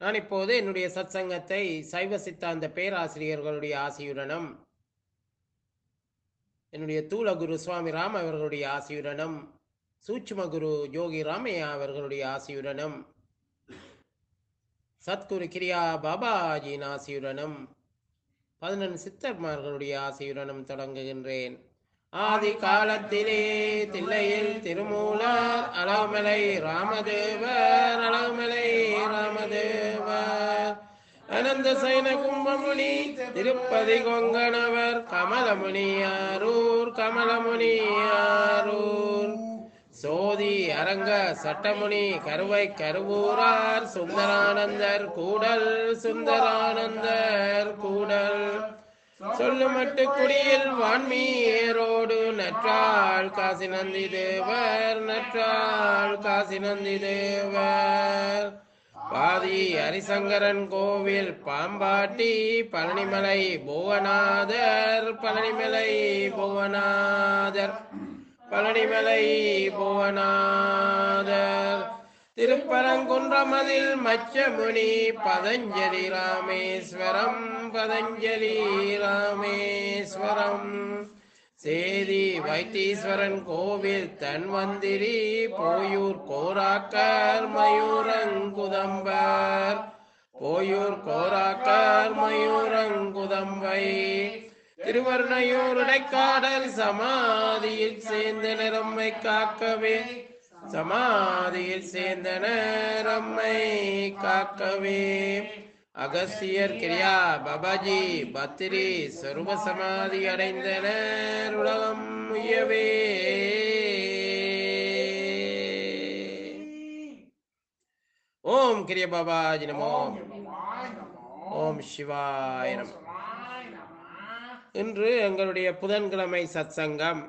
நான் இப்போது என்னுடைய சத்சங்கத்தை சைவ சித்தாந்த பேராசிரியர்களுடைய ஆசியுடனும் என்னுடைய தூள குரு சுவாமி ராம் அவர்களுடைய ஆசியுடனும் சூட்சும குரு யோகி ராமையா அவர்களுடைய ஆசியுடனும் சத்குரு கிரியா பாபாஜியின் ஆசியுடனும் பதினெண் சித்தர்மார்களுடைய ஆசியுடனும் தொடங்குகின்றேன் ஆதி காலத்திலே தில்லையில் திருமூலர் அழகுமலை ராமதேவர் அழகுமலை ராமதேவர் அனந்த சைன கும்பமுனி திருப்பதி கொங்கணவர் கமலமுனியாரூர் கமலமுனியாரூர் சோதி அரங்க சட்டமுனி கருவை கருவூரார் சுந்தரானந்தர் கூடல் சுந்தரானந்தர் கூடல் சொல்லுமட்டு குடியில் வான்மீரோடு நற்றாள் காசி நந்தி தேவர் நற்றாள் காசி நந்தி தேவர் பாதி ஹரிசங்கரன் கோவில் பாம்பாட்டி பழனிமலை புவனாதர் பழனிமலை புவனாதர் பழனிமலை புவனாதர் திருப்பரங்குன்றமதில் மச்சமுனி பதஞ்சலி ராமேஸ்வரம் பதஞ்சலி ராமேஸ்வரம் சேதி வைத்தீஸ்வரன் கோவில் தன்வந்திரி போயூர் கோராக்கர் மயூரங்குதம்பர் போயூர் கோராக்கர் மயூரங்குதம்பை திருவர்ணையூர் இடைக்காடல் சமாதியில் சேர்ந்த நிறம்மை காக்கவே சமாதியில் சேர்ந்தனர் அம்மை காக்கவே அகஸ்தியர் கிரியா பபாஜி பத்திரி சொருப சமாதி அடைந்தனர் உலகம் உயவே ஓம் கிரிய பாபாஜி நமோ ஓம் சிவாய நமோ இன்று எங்களுடைய புதன்கிழமை சத்சங்கம்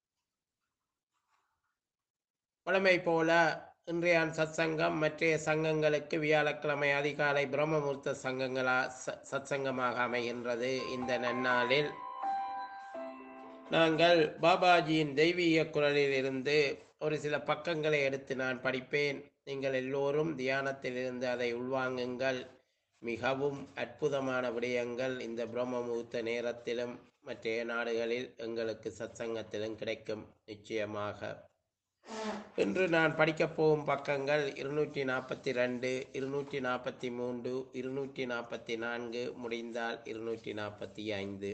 வழமை போல இன்றைய சத்சங்கம் மற்றைய சங்கங்களுக்கு வியாழக்கிழமை அதிகாலை பிரம்மமுகூர்த்த சங்கங்களா ச- சத்சங்கமாக அமைகின்றது இந்த நன்னாளில் நாங்கள் பாபாஜியின் தெய்வீக குரலில் இருந்து ஒரு சில பக்கங்களை எடுத்து நான் படிப்பேன் நீங்கள் எல்லோரும் தியானத்தில் இருந்து அதை உள்வாங்குங்கள் மிகவும் அற்புதமான விடயங்கள் இந்த பிரம்ம முகூர்த்த நேரத்திலும் மற்றைய நாடுகளில் எங்களுக்கு சத்சங்கத்திலும் கிடைக்கும் நிச்சயமாக இன்று நான் படிக்கப் போகும் பக்கங்கள் இருநூற்றி நாற்பத்தி ரெண்டு இருநூற்றி நாற்பத்தி மூன்று இருநூற்றி நாற்பத்தி நான்கு முடிந்தால் இருநூற்றி நாற்பத்தி ஐந்து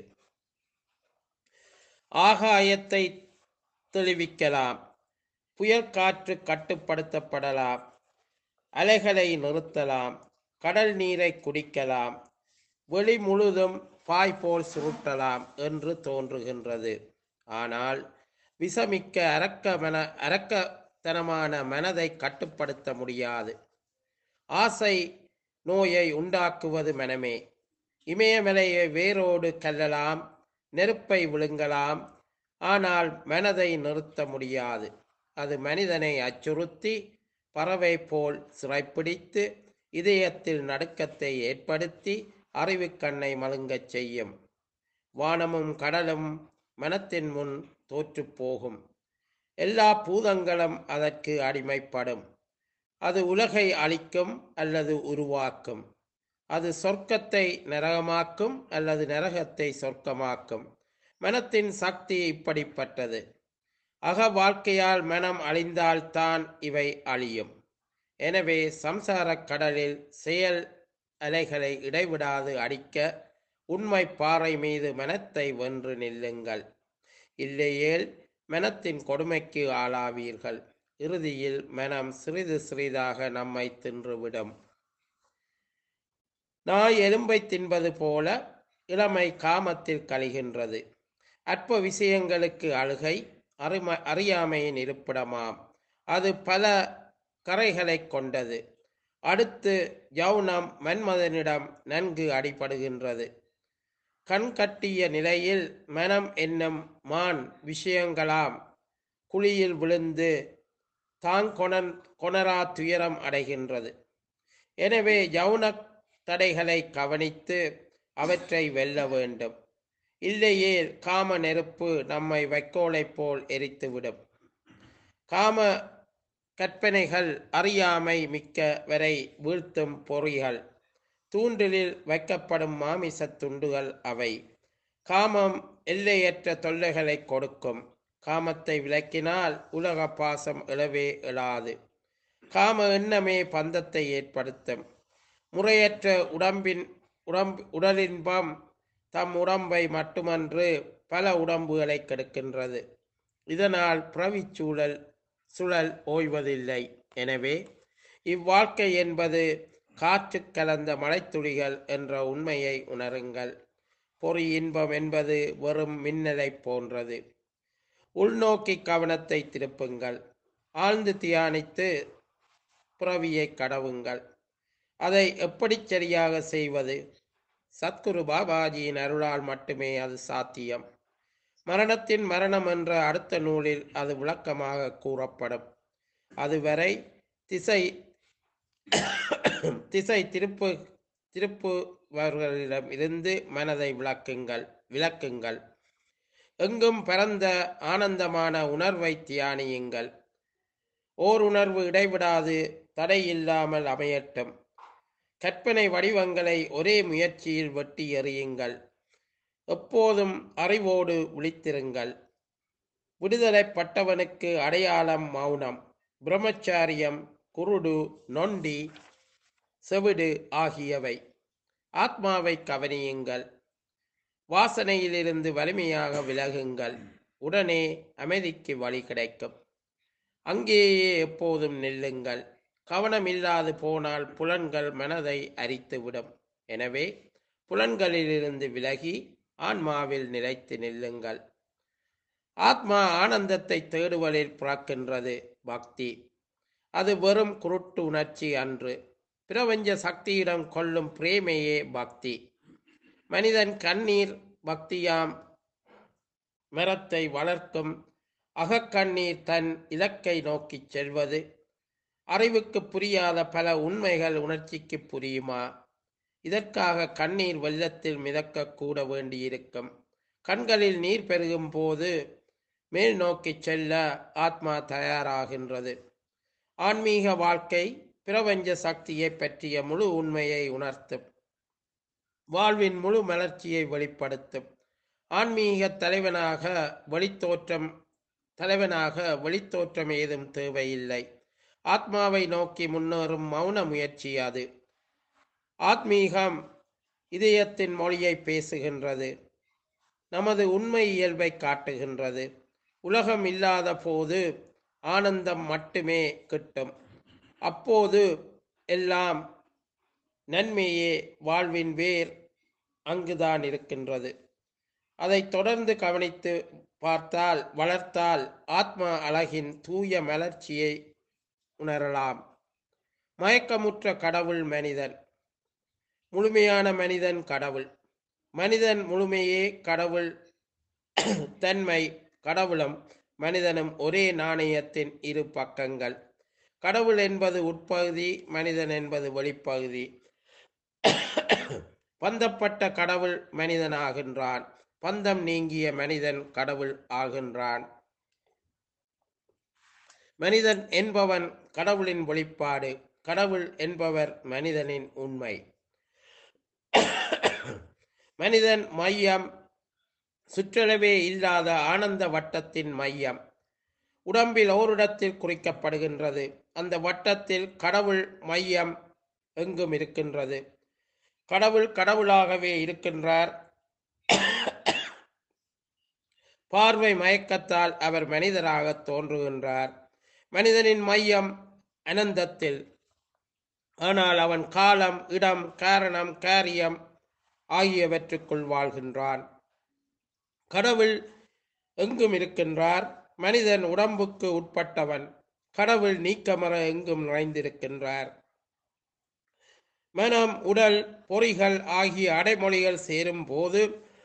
ஆகாயத்தை தெளிவிக்கலாம் புயல் காற்று கட்டுப்படுத்தப்படலாம் அலைகளை நிறுத்தலாம் கடல் நீரை குடிக்கலாம் வெளி முழுதும் பாய் போல் சுருட்டலாம் என்று தோன்றுகின்றது ஆனால் விஷமிக்க அரக்க மன அரக்கத்தனமான மனதை கட்டுப்படுத்த முடியாது ஆசை நோயை உண்டாக்குவது மனமே இமயமலையை வேரோடு கல்லலாம் நெருப்பை விழுங்கலாம் ஆனால் மனதை நிறுத்த முடியாது அது மனிதனை அச்சுறுத்தி பறவை போல் சிறைப்பிடித்து இதயத்தில் நடுக்கத்தை ஏற்படுத்தி அறிவுக் கண்ணை மழுங்கச் செய்யும் வானமும் கடலும் மனத்தின் முன் தோற்றுப் போகும் எல்லா பூதங்களும் அதற்கு அடிமைப்படும் அது உலகை அழிக்கும் அல்லது உருவாக்கும் அது சொர்க்கத்தை நரகமாக்கும் அல்லது நரகத்தை சொர்க்கமாக்கும் மனத்தின் சக்தி இப்படிப்பட்டது அக வாழ்க்கையால் மனம் அழிந்தால்தான் இவை அழியும் எனவே சம்சாரக் கடலில் செயல் அலைகளை இடைவிடாது அடிக்க உண்மை பாறை மீது மனத்தை வென்று நில்லுங்கள் இல்லையேல் மனத்தின் கொடுமைக்கு ஆளாவீர்கள் இறுதியில் மனம் சிறிது சிறிதாக நம்மை தின்றுவிடும் நாய் எலும்பை தின்பது போல இளமை காமத்தில் கழிகின்றது அற்ப விஷயங்களுக்கு அழுகை அறிம அறியாமையின் இருப்பிடமாம் அது பல கரைகளைக் கொண்டது அடுத்து யௌனம் மன்மதனிடம் நன்கு அடிபடுகின்றது கண் கட்டிய நிலையில் மனம் என்னும் மான் விஷயங்களாம் குழியில் விழுந்து தாங்கொணன் கொணரா துயரம் அடைகின்றது எனவே யௌன தடைகளை கவனித்து அவற்றை வெல்ல வேண்டும் இல்லையே காம நெருப்பு நம்மை வைக்கோலைப் போல் எரித்துவிடும் காம கற்பனைகள் அறியாமை மிக்க வரை வீழ்த்தும் பொறிகள் தூண்டிலில் வைக்கப்படும் மாமிசத் துண்டுகள் அவை காமம் எல்லையற்ற தொல்லைகளை கொடுக்கும் காமத்தை விளக்கினால் உலக பாசம் எழவே எழாது காம எண்ணமே பந்தத்தை ஏற்படுத்தும் முறையற்ற உடம்பின் உடம்பு உடலின்பம் தம் உடம்பை மட்டுமன்று பல உடம்புகளை கெடுக்கின்றது இதனால் பிரவிச்சூழல் சுழல் ஓய்வதில்லை எனவே இவ்வாழ்க்கை என்பது காற்று கலந்த மழைத்துளிகள் என்ற உண்மையை உணருங்கள் பொறி இன்பம் என்பது வெறும் மின்னலை போன்றது உள்நோக்கி கவனத்தை திருப்புங்கள் ஆழ்ந்து தியானித்து புறவியை கடவுங்கள் அதை எப்படி சரியாக செய்வது சத்குரு பாபாஜியின் அருளால் மட்டுமே அது சாத்தியம் மரணத்தின் மரணம் என்ற அடுத்த நூலில் அது விளக்கமாக கூறப்படும் அதுவரை திசை திசை திருப்பு திருப்புவர்களிடம் இருந்து மனதை விளக்குங்கள் விளக்குங்கள் எங்கும் பரந்த ஆனந்தமான உணர்வை தியானியுங்கள் ஓர் உணர்வு இடைவிடாது தடையில்லாமல் அமையட்டும் கற்பனை வடிவங்களை ஒரே முயற்சியில் வெட்டி எறியுங்கள் எப்போதும் அறிவோடு விழித்திருங்கள் விடுதலைப்பட்டவனுக்கு அடையாளம் மௌனம் பிரம்மச்சாரியம் குருடு நொண்டி செவிடு ஆகியவை ஆத்மாவை கவனியுங்கள் வாசனையிலிருந்து வலிமையாக விலகுங்கள் உடனே அமைதிக்கு வழி கிடைக்கும் அங்கேயே எப்போதும் நில்லுங்கள் கவனமில்லாது போனால் புலன்கள் மனதை அரித்துவிடும் எனவே புலன்களிலிருந்து விலகி ஆன்மாவில் நிலைத்து நில்லுங்கள் ஆத்மா ஆனந்தத்தை தேடுவதில் பிறக்கின்றது பக்தி அது வெறும் குருட்டு உணர்ச்சி அன்று பிரபஞ்ச சக்தியிடம் கொள்ளும் பிரேமையே பக்தி மனிதன் கண்ணீர் பக்தியாம் மரத்தை வளர்க்கும் அகக்கண்ணீர் தன் இலக்கை நோக்கிச் செல்வது அறிவுக்கு புரியாத பல உண்மைகள் உணர்ச்சிக்கு புரியுமா இதற்காக கண்ணீர் வெள்ளத்தில் மிதக்க கூட வேண்டியிருக்கும் கண்களில் நீர் பெருகும் போது மேல் நோக்கி செல்ல ஆத்மா தயாராகின்றது ஆன்மீக வாழ்க்கை பிரபஞ்ச சக்தியை பற்றிய முழு உண்மையை உணர்த்தும் வாழ்வின் முழு மலர்ச்சியை வெளிப்படுத்தும் ஆன்மீக தலைவனாக வெளித்தோற்றம் தலைவனாக வெளித்தோற்றம் ஏதும் தேவையில்லை ஆத்மாவை நோக்கி முன்னேறும் மௌன முயற்சி அது ஆத்மீகம் இதயத்தின் மொழியை பேசுகின்றது நமது உண்மை இயல்பை காட்டுகின்றது உலகம் இல்லாத போது ஆனந்தம் மட்டுமே கிட்டும் அப்போது எல்லாம் நன்மையே வாழ்வின் வேர் அங்குதான் இருக்கின்றது அதை தொடர்ந்து கவனித்து பார்த்தால் வளர்த்தால் ஆத்மா அழகின் தூய மலர்ச்சியை உணரலாம் மயக்கமுற்ற கடவுள் மனிதன் முழுமையான மனிதன் கடவுள் மனிதன் முழுமையே கடவுள் தன்மை கடவுளும் மனிதனும் ஒரே நாணயத்தின் இரு பக்கங்கள் கடவுள் என்பது உட்பகுதி மனிதன் என்பது வெளிப்பகுதி பந்தப்பட்ட கடவுள் மனிதனாகின்றான் பந்தம் நீங்கிய மனிதன் கடவுள் ஆகின்றான் மனிதன் என்பவன் கடவுளின் வெளிப்பாடு கடவுள் என்பவர் மனிதனின் உண்மை மனிதன் மையம் சுற்றளவே இல்லாத ஆனந்த வட்டத்தின் மையம் உடம்பில் ஓரிடத்தில் குறிக்கப்படுகின்றது அந்த வட்டத்தில் கடவுள் மையம் எங்கும் இருக்கின்றது கடவுள் கடவுளாகவே இருக்கின்றார் பார்வை மயக்கத்தால் அவர் மனிதராக தோன்றுகின்றார் மனிதனின் மையம் அனந்தத்தில் ஆனால் அவன் காலம் இடம் காரணம் காரியம் ஆகியவற்றுக்குள் வாழ்கின்றான் கடவுள் எங்கும் இருக்கின்றார் மனிதன் உடம்புக்கு உட்பட்டவன் கடவுள் நீக்கமர எங்கும் நிறைந்திருக்கின்றார் மனம் உடல் பொறிகள் ஆகிய அடைமொழிகள் சேரும் போது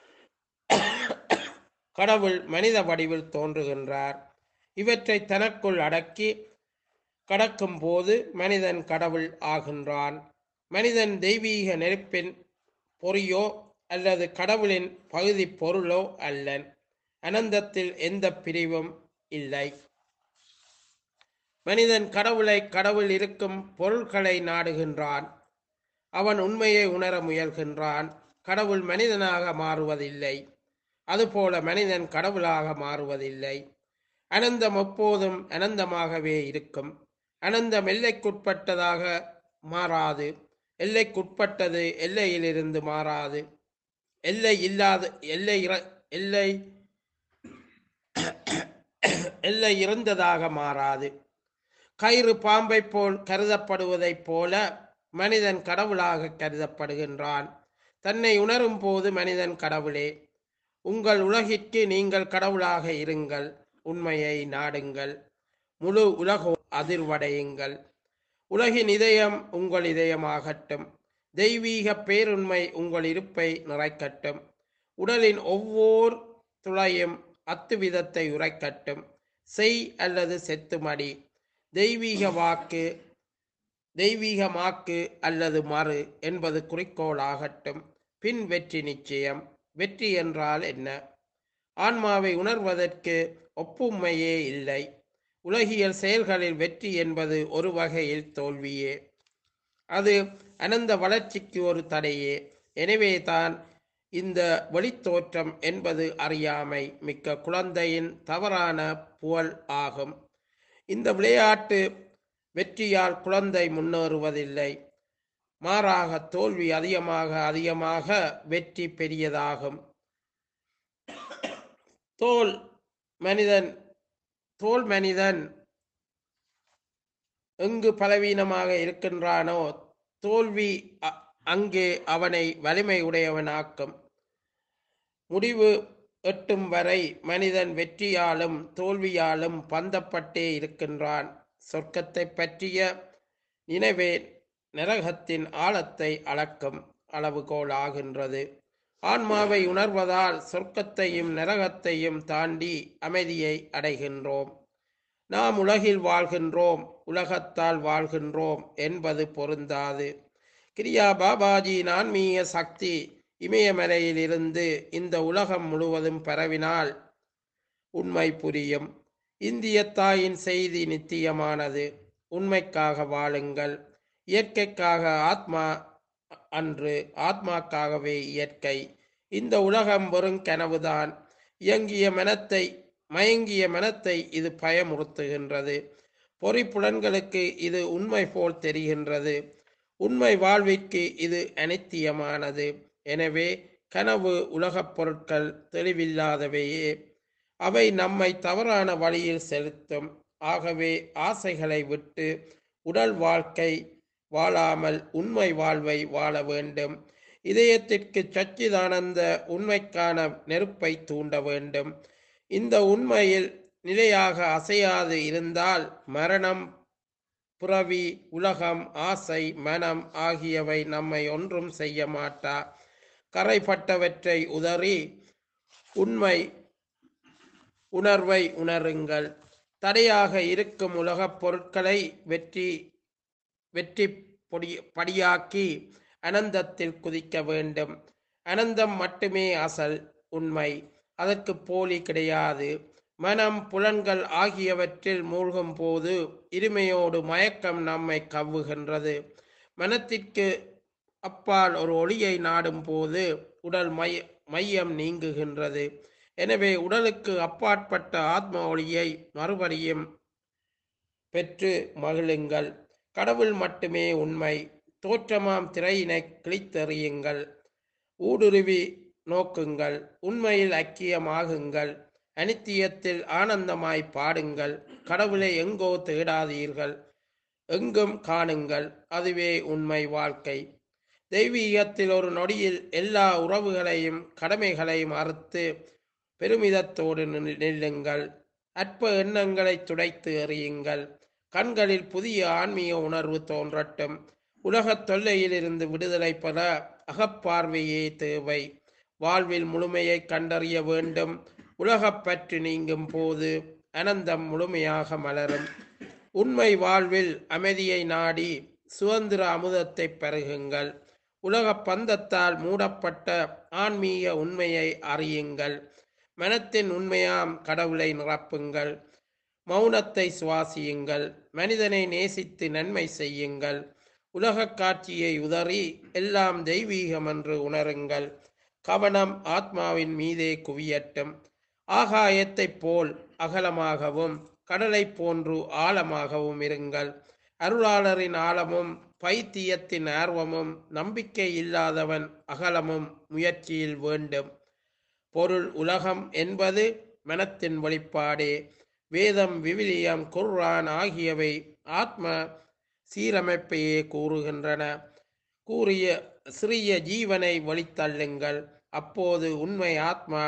கடவுள் மனித வடிவில் தோன்றுகின்றார் இவற்றை தனக்குள் அடக்கி கடக்கும் போது மனிதன் கடவுள் ஆகின்றான் மனிதன் தெய்வீக நெருப்பின் பொறியோ அல்லது கடவுளின் பகுதி பொருளோ அல்லன் அனந்தத்தில் எந்த பிரிவும் இல்லை மனிதன் கடவுளை கடவுள் இருக்கும் பொருள்களை நாடுகின்றான் அவன் உண்மையை உணர முயல்கின்றான் கடவுள் மனிதனாக மாறுவதில்லை அதுபோல மனிதன் கடவுளாக மாறுவதில்லை அனந்தம் எப்போதும் அனந்தமாகவே இருக்கும் அனந்தம் எல்லைக்குட்பட்டதாக மாறாது எல்லைக்குட்பட்டது எல்லையிலிருந்து மாறாது எல்லை இல்லாத எல்லை இற- எல்லை எல்லை இருந்ததாக மாறாது கயிறு பாம்பை போல் கருதப்படுவதைப் போல மனிதன் கடவுளாக கருதப்படுகின்றான் தன்னை உணரும் போது மனிதன் கடவுளே உங்கள் உலகிற்கு நீங்கள் கடவுளாக இருங்கள் உண்மையை நாடுங்கள் முழு உலகோ அதிர்வடையுங்கள் உலகின் இதயம் உங்கள் இதயமாகட்டும் தெய்வீக பேருண்மை உங்கள் இருப்பை நிறைக்கட்டும் உடலின் ஒவ்வொரு துளையும் அத்துவிதத்தை உரைக்கட்டும் செய் அல்லது செத்துமடி தெய்வீக வாக்கு தெய்வீகமாக்கு அல்லது மறு என்பது குறிக்கோளாகட்டும் பின் வெற்றி நிச்சயம் வெற்றி என்றால் என்ன ஆன்மாவை உணர்வதற்கு ஒப்புமையே இல்லை உலகியல் செயல்களில் வெற்றி என்பது ஒரு வகையில் தோல்வியே அது அனந்த வளர்ச்சிக்கு ஒரு தடையே எனவே தான் இந்த வெளித்தோற்றம் என்பது அறியாமை மிக்க குழந்தையின் தவறான புகழ் ஆகும் இந்த விளையாட்டு வெற்றியால் குழந்தை முன்னேறுவதில்லை மாறாக தோல்வி அதிகமாக அதிகமாக வெற்றி பெரியதாகும் தோல் மனிதன் தோல் மனிதன் எங்கு பலவீனமாக இருக்கின்றானோ தோல்வி அ- அங்கே அவனை வலிமை உடையவனாக்கும் முடிவு எட்டும் வரை மனிதன் வெற்றியாலும் தோல்வியாலும் பந்தப்பட்டே இருக்கின்றான் சொர்க்கத்தை பற்றிய நினைவே நரகத்தின் ஆழத்தை அளக்கும் அளவுகோலாகின்றது ஆன்மாவை உணர்வதால் சொர்க்கத்தையும் நரகத்தையும் தாண்டி அமைதியை அடைகின்றோம் நாம் உலகில் வாழ்கின்றோம் உலகத்தால் வாழ்கின்றோம் என்பது பொருந்தாது கிரியா பாபாஜியின் ஆன்மீக சக்தி இமயமலையிலிருந்து இந்த உலகம் முழுவதும் பரவினால் உண்மை புரியும் இந்திய தாயின் செய்தி நித்தியமானது உண்மைக்காக வாழுங்கள் இயற்கைக்காக ஆத்மா அன்று ஆத்மாக்காகவே இயற்கை இந்த உலகம் வெறும் கனவுதான் இயங்கிய மனத்தை மயங்கிய மனத்தை இது பயமுறுத்துகின்றது பொறிப்புலன்களுக்கு இது உண்மை போல் தெரிகின்றது உண்மை வாழ்விற்கு இது அனித்தியமானது எனவே கனவு உலகப் பொருட்கள் தெளிவில்லாதவையே அவை நம்மை தவறான வழியில் செலுத்தும் ஆகவே ஆசைகளை விட்டு உடல் வாழ்க்கை வாழாமல் உண்மை வாழ்வை வாழ வேண்டும் இதயத்திற்கு சச்சிதானந்த உண்மைக்கான நெருப்பை தூண்ட வேண்டும் இந்த உண்மையில் நிலையாக அசையாது இருந்தால் மரணம் புறவி உலகம் ஆசை மனம் ஆகியவை நம்மை ஒன்றும் செய்ய மாட்டா கரைப்பட்டவற்றை உதறி உண்மை உணர்வை உணருங்கள் தடையாக இருக்கும் உலகப் பொருட்களை வெற்றி வெற்றி பொடி படியாக்கி அனந்தத்தில் குதிக்க வேண்டும் அனந்தம் மட்டுமே அசல் உண்மை அதற்கு போலி கிடையாது மனம் புலன்கள் ஆகியவற்றில் மூழ்கும் போது இருமையோடு மயக்கம் நம்மை கவ்வுகின்றது மனத்திற்கு அப்பால் ஒரு ஒளியை நாடும் போது உடல் மைய மையம் நீங்குகின்றது எனவே உடலுக்கு அப்பாற்பட்ட ஆத்ம ஒளியை மறுபடியும் பெற்று மகிழுங்கள் கடவுள் மட்டுமே உண்மை தோற்றமாம் திரையினை கிழித்தெறியுங்கள் ஊடுருவி நோக்குங்கள் உண்மையில் ஐக்கியமாகுங்கள் அனித்தியத்தில் ஆனந்தமாய் பாடுங்கள் கடவுளை எங்கோ தேடாதீர்கள் எங்கும் காணுங்கள் அதுவே உண்மை வாழ்க்கை தெய்வீகத்தில் ஒரு நொடியில் எல்லா உறவுகளையும் கடமைகளையும் அறுத்து பெருமிதத்தோடு நில்- நில்லுங்கள் அற்ப எண்ணங்களை துடைத்து எறியுங்கள் கண்களில் புதிய ஆன்மீக உணர்வு தோன்றட்டும் உலகத் தொல்லையிலிருந்து விடுதலை பெற அகப்பார்வையே தேவை வாழ்வில் முழுமையை கண்டறிய வேண்டும் உலகப் பற்று நீங்கும் போது அனந்தம் முழுமையாக மலரும் உண்மை வாழ்வில் அமைதியை நாடி சுதந்திர அமுதத்தை பருகுங்கள் உலகப் பந்தத்தால் மூடப்பட்ட ஆன்மீக உண்மையை அறியுங்கள் மனத்தின் உண்மையாம் கடவுளை நிரப்புங்கள் மௌனத்தை சுவாசியுங்கள் மனிதனை நேசித்து நன்மை செய்யுங்கள் உலகக் காட்சியை உதறி எல்லாம் தெய்வீகம் என்று உணருங்கள் கவனம் ஆத்மாவின் மீதே குவியட்டும் ஆகாயத்தைப் போல் அகலமாகவும் கடலைப் போன்று ஆழமாகவும் இருங்கள் அருளாளரின் ஆழமும் பைத்தியத்தின் ஆர்வமும் நம்பிக்கை இல்லாதவன் அகலமும் முயற்சியில் வேண்டும் பொருள் உலகம் என்பது மனத்தின் வெளிப்பாடே வேதம் விவிலியம் குர்ஆன் ஆகியவை ஆத்ம சீரமைப்பையே கூறுகின்றன கூறிய சிறிய ஜீவனை வழித்தள்ளுங்கள் அப்போது உண்மை ஆத்மா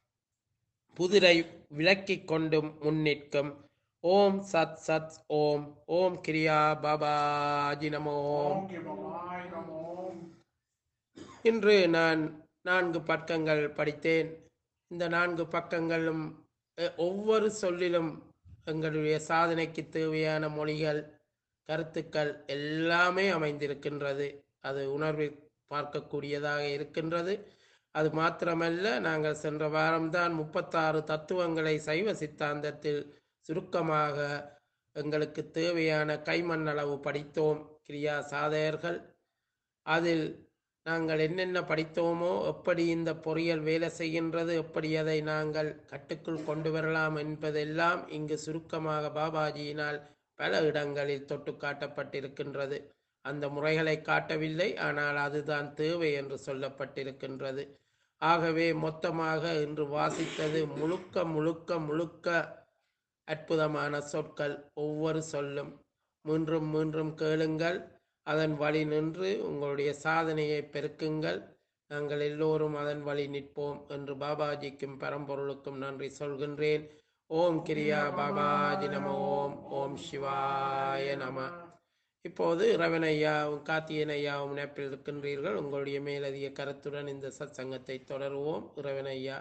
புதிரை விலக்கிக் கொண்டு முன்னிற்கும் ஓம் சத் சத் ஓம் ஓம் கிரியா பாபாஜி நமோ ஓம் ஓம் கிருபாய் நமோம் இன்று நான் நான்கு பக்கங்கள் படித்தேன் இந்த நான்கு பக்கங்களும் அஹ், ஒவ்வொரு சொல்லிலும் எங்களுடைய சாதனைக்கு தேவையான மொழிகள் கருத்துக்கள் எல்லாமே அமைந்திருக்கின்றது அது உணர்வில் பார்க்கக்கூடியதாக இருக்கின்றது அது மாத்திரமல்ல நாங்கள் சென்ற வாரம்தான் முப்பத்தாறு தத்துவங்களை சைவ சித்தாந்தத்தில் சுருக்கமாக எங்களுக்கு தேவையான கைமண்ணளவு படித்தோம் கிரியா சாதகர்கள் அதில் நாங்கள் என்னென்ன படித்தோமோ எப்படி இந்த பொறியியல் வேலை செய்கின்றது எப்படி அதை நாங்கள் கட்டுக்குள் கொண்டு வரலாம் என்பதெல்லாம் இங்கு சுருக்கமாக பாபாஜியினால் பல இடங்களில் தொட்டு காட்டப்பட்டிருக்கின்றது அந்த முறைகளை காட்டவில்லை ஆனால் அதுதான் தேவை என்று சொல்லப்பட்டிருக்கின்றது ஆகவே மொத்தமாக இன்று வாசித்தது முழுக்க முழுக்க முழுக்க அற்புதமான சொற்கள் ஒவ்வொரு சொல்லும் மீண்டும் மீண்டும் கேளுங்கள் அதன் வழி நின்று உங்களுடைய சாதனையை பெருக்குங்கள் நாங்கள் எல்லோரும் அதன் வழி நிற்போம் என்று பாபாஜிக்கும் பரம்பொருளுக்கும் நன்றி சொல்கின்றேன் ஓம் கிரியா பாபாஜி நம ஓம் ஓம் சிவாய நம இப்போது ரவன் ஐயாவும் கார்த்தியன் ஐயாவும் இணைப்பில் இருக்கின்றீர்கள் உங்களுடைய மேலதிக கருத்துடன் இந்த சத்சங்கத்தை தொடருவோம் ரவன் ஐயா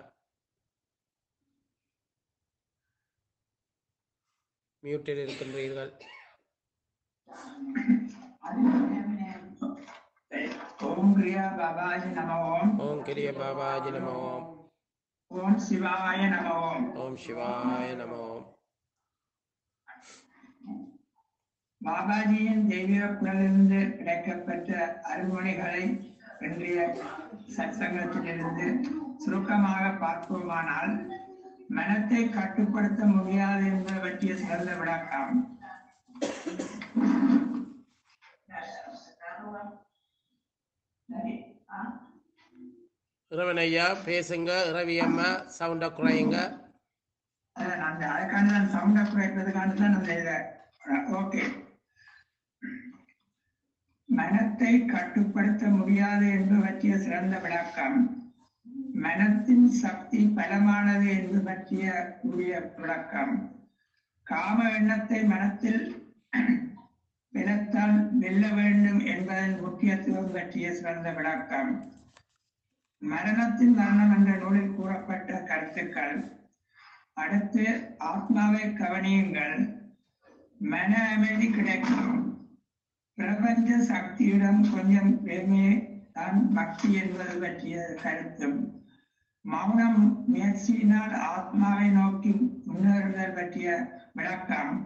மியூட்டில் இருக்கின்றீர்கள் ஓம் கிரியா பாபாஜி நம ஓம் ஓம் கிரிய பாபாஜி நம ஓம் ஓம் சிவாய நம ஓம் ஓம் சிவாய நம ஓம் பாபாஜியின் தெய்வீக குரலிலிருந்து கிடைக்கப்பெற்ற அருள்மொழிகளை இன்றைய சத்சங்கத்திலிருந்து சுருக்கமாக பார்ப்போமானால் மனத்தை கட்டுப்படுத்த முடியாது என்பது பற்றிய சிறந்த விளக்கம் சரி ஆ இரவன் ஐயா பேசுங்க இரவி அம்மா சவுண்டை குறையுங்க அஹ் அந்த அதுக்கான தான் சவுண்டை குறைப்பதுக்கான தான் அந்த இதை ஓகே மனத்தை கட்டுப்படுத்த முடியாது என்று பற்றிய சிறந்த விளக்கம் மனத்தின் சக்தி பலமானது என்று பற்றிய கூடிய விளக்கம் காம எண்ணத்தை மனத்தில் பிணத்தால் வெல்ல வேண்டும் என்பதன் முக்கியத்துவம் பற்றிய சிறந்த விளக்கம் மரணத்தின் மரணம் என்ற நூலில் கூறப்பட்ட கருத்துக்கள் அடுத்து ஆத்மாவை கவனியுங்கள் மன அமைதி கிடைக்கும் பிரபஞ்ச சக்தியிடம் கொஞ்சம் பெருமையே தான் பக்தி என்பது பற்றிய கருத்தும் மௌனம் முயற்சியினால் ஆத்மாவை நோக்கி முன்னேறுதல் பற்றிய விளக்கம்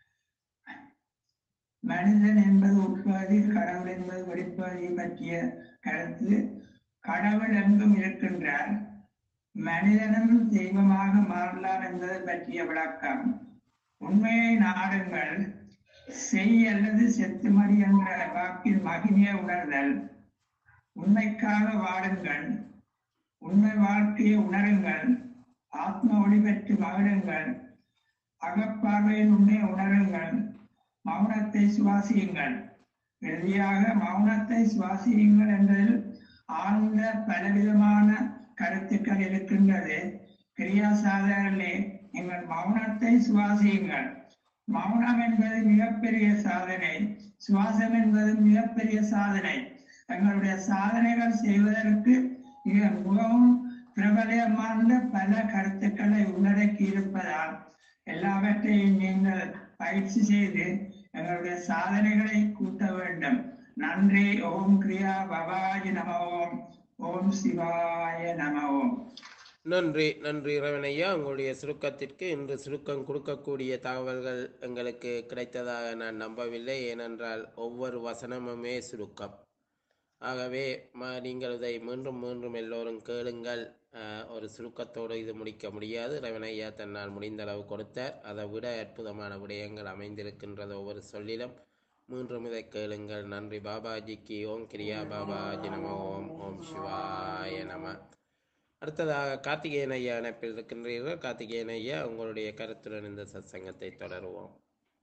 மனிதன் என்பது உட்பகுதி கடவுள் என்பது வெளிப்பகுதி பற்றிய கருத்து கடவுள் எங்கும் இருக்கின்றார் மனிதனும் தெய்வமாக மாறலாம் என்பது பற்றிய விளக்கம் உண்மையை நாடுங்கள் செய் அல்லது செத்துமடி என்ற வாக்கில் மகிமையை உணர்தல் உண்மைக்காக வாடுங்கள் உண்மை வாழ்க்கையை உணருங்கள் ஆத்ம ஒளி பெற்று மகிழுங்கள் அகப்பார்வையின் உண்மையை உணருங்கள் மௌனத்தை சுவாசியுங்கள் இறுதியாக மௌனத்தை சுவாசியுங்கள் என்பதில் ஆழ்ந்த பலவிதமான கருத்துக்கள் இருக்கின்றது கிரியா சாதகர்களே நீங்கள் மௌனத்தை சுவாசியுங்கள் மௌனம் என்பது மிகப்பெரிய சாதனை சுவாசம் என்பது மிகப்பெரிய சாதனை எங்களுடைய சாதனைகள் செய்வதற்கு மிக மிகவும் பிரபலமான பல கருத்துக்களை உள்ளடக்கி இருப்பதால் எல்லாவற்றையும் நீங்கள் பயிற்சி செய்து எங்களுடைய சாதனைகளை கூட்ட வேண்டும் நன்றி ஓம் கிரியா பவாஜி நம ஓம் ஓம் சிவாய நம ஓம் நன்றி நன்றி ரவணையா உங்களுடைய சுருக்கத்திற்கு இன்று சுருக்கம் கொடுக்கக்கூடிய தகவல்கள் எங்களுக்கு கிடைத்ததாக நான் நம்பவில்லை ஏனென்றால் ஒவ்வொரு வசனமுமே சுருக்கம் ஆகவே ம நீங்கள் இதை மீண்டும் மீண்டும் எல்லோரும் கேளுங்கள் அஹ், ஒரு சுருக்கத்தோடு இது முடிக்க முடியாது ரவணையா தன்னால் முடிந்த அளவு கொடுத்தார் அதை விட அற்புதமான விடயங்கள் அமைந்திருக்கின்றது ஒவ்வொரு சொல்லிலும் மீண்டும் இதை கேளுங்கள் நன்றி பாபாஜிக்கு ஓம் கிரியா பாபாஜி நம ஓம் ஓம் சிவாய நம அடுத்ததாக கார்த்திகேயன் ஐயா இணைப்பில் இருக்கின்றீர்கள் கார்த்திகேயன் ஐயா உங்களுடைய கருத்துடன் இந்த சத்சங்கத்தை தொடருவோம்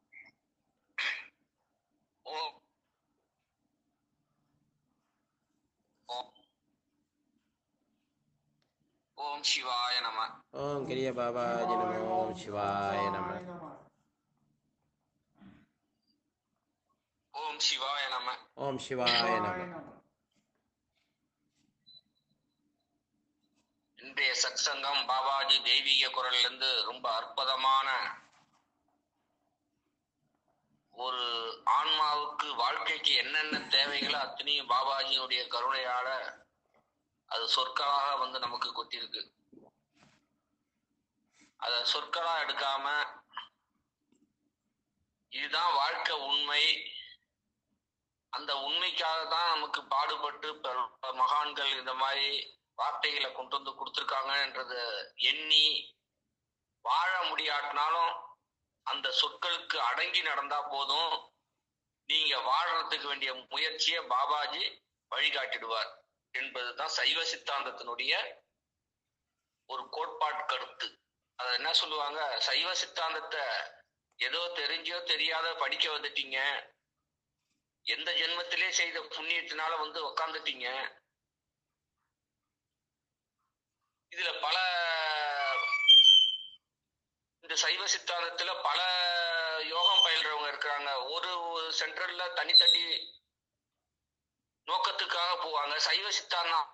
ஓம் ஓம் ஓம் சிவாய நம ஓம் கிரிய பாபாஜி நம ஓம் சிவாய நம ஓம் சிவாய நம ஓம் சிவாய நம இன்றைய சத்சங்கம் பாபாஜி தெய்வீக குரல்ல இருந்து ரொம்ப அற்புதமான ஒரு ஆன்மாவுக்கு வாழ்க்கைக்கு என்னென்ன தேவைகளோ அத்தனையும் பாபாஜியுடைய கருணையால அது சொற்களாக வந்து நமக்கு கொட்டிருக்கு அத சொற்களா எடுக்காம இதுதான் வாழ்க்கை உண்மை அந்த உண்மைக்காக தான் நமக்கு பாடுபட்டு பல மகான்கள் இந்த மாதிரி வார்த்தைகளை கொண்டு வந்து கொடுத்துருக்காங்கன்றத எண்ணி வாழ முடியாட்டினாலும் அந்த சொற்களுக்கு அடங்கி நடந்தா போதும் நீங்க வாழ்றதுக்கு வேண்டிய முயற்சியை பாபாஜி வழிகாட்டிடுவார் என்பதுதான் சைவ சித்தாந்தத்தினுடைய ஒரு கோட்பாட்டு கருத்து அத என்ன சொல்லுவாங்க சைவ சித்தாந்தத்தை ஏதோ தெரிஞ்சோ தெரியாத படிக்க வந்துட்டீங்க எந்த ஜென்மத்திலே செய்த புண்ணியத்தினால வந்து உக்காந்துட்டீங்க இதுல பல இந்த சைவ சித்தாந்தத்துல பல யோகம் பயில்றவங்க இருக்கிறாங்க ஒரு சென்டர்ல தனித்தனி நோக்கத்துக்காக போவாங்க சைவ சித்தாந்தம்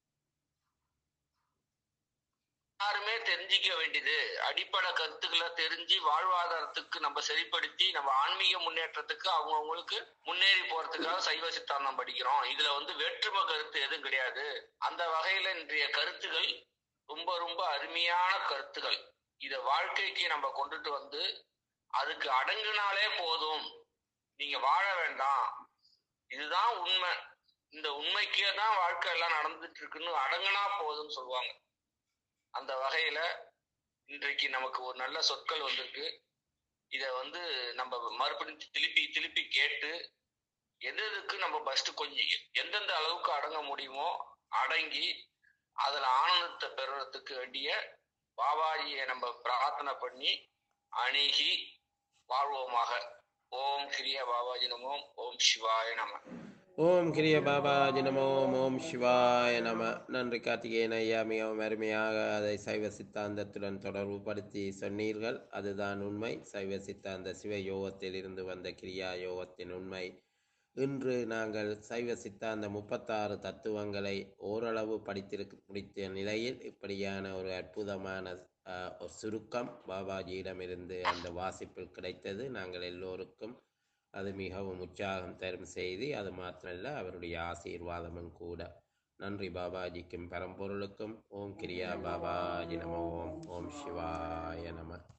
யாருமே தெரிஞ்சிக்க வேண்டியது அடிப்படை கருத்துக்களை தெரிஞ்சு வாழ்வாதாரத்துக்கு நம்ம சரிப்படுத்தி நம்ம ஆன்மீக முன்னேற்றத்துக்கு அவங்கவுங்களுக்கு முன்னேறி போறதுக்காக சைவ சித்தாந்தம் படிக்கிறோம் இதுல வந்து வேற்றுமை கருத்து எதுவும் கிடையாது அந்த வகையில இன்றைய கருத்துகள் ரொம்ப ரொம்ப அருமையான கருத்துகள் இத வாழ்க்கைக்கு நம்ம கொண்டுட்டு வந்து அதுக்கு அடங்குனாலே போதும் நீங்க வாழ வேண்டாம் இதுதான் உண்மை இந்த உண்மைக்கே தான் வாழ்க்கை எல்லாம் நடந்துட்டு இருக்குன்னு அடங்குனா போதும்னு சொல்லுவாங்க அந்த வகையில இன்றைக்கு நமக்கு ஒரு நல்ல சொற்கள் வந்திருக்கு இத வந்து நம்ம மறுபடியும் திருப்பி திருப்பி கேட்டு எது எதுக்கு நம்ம ஃபர்ஸ்ட் கொஞ்சம் எந்தெந்த அளவுக்கு அடங்க முடியுமோ அடங்கி அதுல ஆனந்தத்தை பெறுறதுக்கு வேண்டிய பாபாஜியை நம்ம பிரார்த்தனை பண்ணி அணுகி வாழ்வோமாக ஓம் கிரிய பாபாஜி நமோம் ஓம் சிவாய நம ஓம் கிரிய பாபாஜி நமோ ஓம் சிவாய நம நன்றி கார்த்திகேயன் ஐயா மிகவும் அருமையாக அதை சைவ சித்தாந்தத்துடன் தொடர்புபடுத்தி சொன்னீர்கள் அதுதான் உண்மை சைவ சித்தாந்த சிவ யோகத்தில் இருந்து வந்த கிரியா யோகத்தின் உண்மை இன்று நாங்கள் சைவ சித்தாந்த முப்பத்தாறு தத்துவங்களை ஓரளவு படித்திருக்க முடித்த நிலையில் இப்படியான ஒரு அற்புதமான அஹ், ஒரு சுருக்கம் பாபாஜியிடமிருந்து அந்த வாசிப்பில் கிடைத்தது நாங்கள் எல்லோருக்கும் அது மிகவும் உற்சாகம் தரும் செய்தி அது மாத்திரமல்ல அவருடைய ஆசீர்வாதமும் கூட நன்றி பாபாஜிக்கும் பரம்பொருளுக்கும் ஓம் கிரியா பாபாஜி நம ஓம் ஓம் சிவாய நம